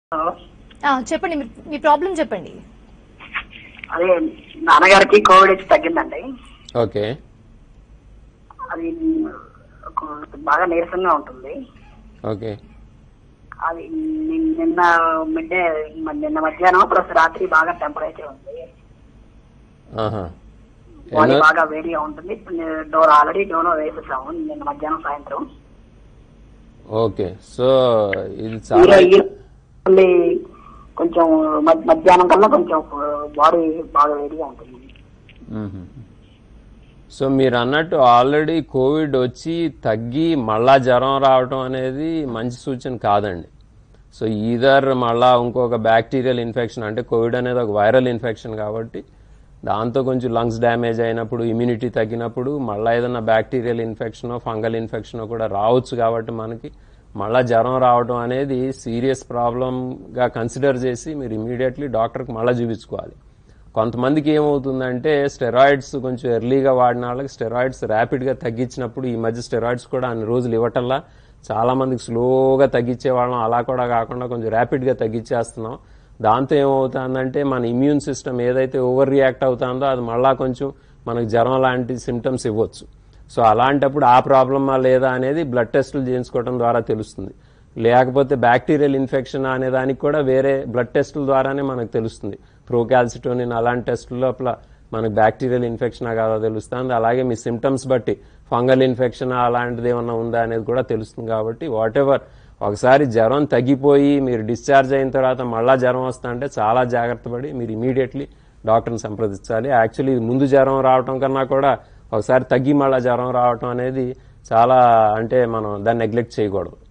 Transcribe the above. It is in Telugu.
హలో. ఆ, చెప్పండి మీ- మీ ప్రాబ్లం చెప్పండి అదే నాన్నగారికి కోవిడ్ వచ్చి తగ్గిందండి ఓకే అది ఒక- బాగా నీరసంగా ఉంటుంది ఓకే అది నిన్- నిన్న మిడ్ డే నిన్న మధ్యాహ్నం ప్లస్ రాత్రి బాగా టెంపరేచర్ ఉంది ఆహా బాడీ ఎన్నో- బాగా వేడిగా ఉంటుంది ఇప్పుడు నేను డోర్ ఆల్రెడీ డోర్ వేసేసాము నిన్న మధ్యాహ్నం సాయంత్రం ఓకే సో ఇది ఈ- చాలా ఈ- మళ్ళీ కొంచెం మధ్య- మధ్యాహ్నం కన్నా కొంచెం బాడీ బాగా వేడిగా ఉంటుంది మ్మ్. సో మీరు అన్నట్టు ఆల్రెడీ కోవిడ్ వచ్చి తగ్గి మళ్ళా జ్వరం రావటం అనేది మంచి సూచన కాదండి సో ఈధర్ మళ్ళా ఇంకొక బ్యాక్టీరియల్ ఇన్ఫెక్షన్ అంటే కోవిడ్ అనేది ఒక వైరల్ ఇన్ఫెక్షన్ కాబట్టి దాంతో కొంచెం లంగ్స్ డ్యామేజ్ అయినప్పుడు ఇమ్యూనిటీ తగ్గినప్పుడు మళ్ళీ ఏదైనా బ్యాక్టీరియల్ ఇన్ఫెక్షన్ ఫంగల్ ఇన్ఫెక్షన్ కూడా రావచ్చు కాబట్టి మనకి మళ్ళా జ్వరం రావడం అనేది సీరియస్ ప్రాబ్లంగా కన్సిడర్ చేసి మీరు ఇమీడియట్లీ డాక్టర్కి మళ్ళీ చూపించుకోవాలి కొంతమందికి ఏమవుతుందంటే స్టెరాయిడ్స్ కొంచెం ఎర్లీగా వాడిన వాళ్ళకి స్టెరాయిడ్స్ ర్యాపిడ్గా తగ్గించినప్పుడు ఈ మధ్య స్టెరాయిడ్స్ కూడా అన్ని రోజులు ఇవ్వటల్లా చాలా మందికి స్లోగా తగ్గించే వాళ్ళం అలా కూడా కాకుండా కొంచెం ర్యాపిడ్గా తగ్గించేస్తున్నాం దాంతో ఏమవుతుందంటే మన ఇమ్యూన్ సిస్టమ్ ఏదైతే ఓవర్ రియాక్ట్ అవుతుందో అది మళ్ళా కొంచెం మనకు జ్వరం లాంటి సిమ్టమ్స్ ఇవ్వచ్చు సో అలాంటప్పుడు ఆ ప్రాబ్లమా లేదా అనేది బ్లడ్ టెస్టులు చేయించుకోవడం ద్వారా తెలుస్తుంది లేకపోతే బ్యాక్టీరియల్ ఇన్ఫెక్షన్ అనే దానికి కూడా వేరే బ్లడ్ టెస్టుల ద్వారానే మనకు తెలుస్తుంది ప్రోకాల్సిటోనిన్ అలాంటి టెస్టుల లోపల మనకు బ్యాక్టీరియల్ ఇన్ఫెక్షన్ కాదా తెలుస్తుంది అలాగే మీ సిమ్టమ్స్ బట్టి ఫంగల్ ఇన్ఫెక్షన్ అలాంటిది ఏమన్నా ఉందా అనేది కూడా తెలుస్తుంది కాబట్టి వాట్ ఎవర్ ఒకసారి జ్వరం తగ్గిపోయి మీరు డిశ్చార్జ్ అయిన తర్వాత మళ్ళా జ్వరం వస్తా అంటే చాలా జాగ్రత్త పడి మీరు ఇమీడియట్లీ డాక్టర్ని సంప్రదించాలి యాక్చువల్లీ ముందు జ్వరం రావటం కన్నా కూడా ఒకసారి తగ్గి మళ్ళా జ్వరం రావటం అనేది చాలా అంటే మనం దాన్ని నెగ్లెక్ట్ చేయకూడదు